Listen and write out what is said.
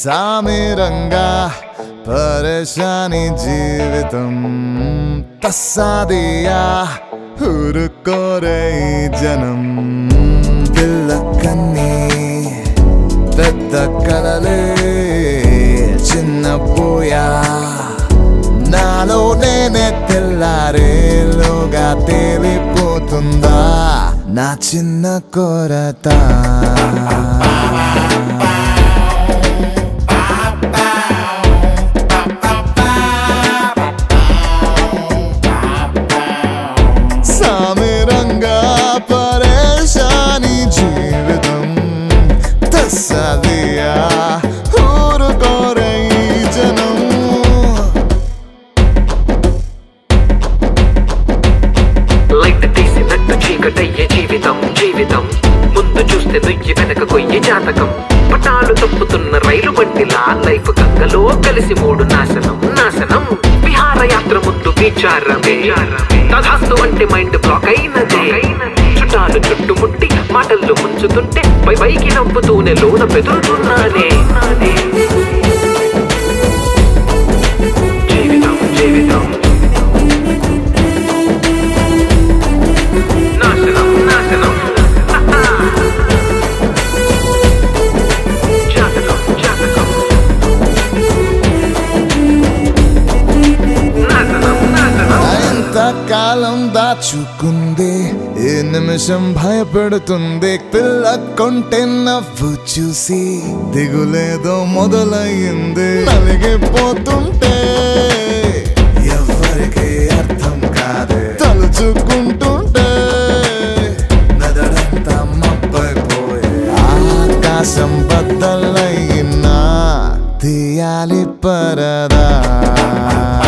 సామిరంగా పరేషాని జీవితం తస్సాదియా ఊరుకోరే ఈ జనం పిల్ల కన్నీ పెద్ద కలలే చిన్న పోయా నాలో నేనే తెల్లారేలోగా తేలిపోతుందా నా చిన్న కొరత సామిరంగా పరేషాని జీవితం తస్సదియా ఊరుకోరే ఈ జనం లైట్ తీసినట్టు చీకటయ్యే జీవితం జీవితం ముందు చూస్తే నుయ్యి వెనక కొయ్యి జాతకం పటాలు తప్పుతున్న రైలు బండిలా లైఫ్ గంగలో కలిసి మూడు నాశనం నాశనం విహారయాత్ర ముందు విచారమే తధాస్తు అంటే మైండ్ బ్లాక్ అయినదే చుట్టాలు చుట్టుముట్టి మాటల్లో ముంచుతుంటే పై పైకి నవ్వుతూనే లోన బెదురుతున్నానే జీవితం జీవితం నాశనం నాశనం జాతకం జాతకం నాశనం నాశనం ఎంతకాలం దాచుకుంది ఏ నిమిషం భయపెడుతుంది పిల్ల కొంటే నవ్వు చూసి దిగులేదో మొదలయ్యింది నలిగిపోతుంటే ఎవరికి అర్థం కాదే తలుచుకుంటుంటే మెదడంతా మప్పైపోయే ఆకాశం బద్దలైనా తీయాలి పరదా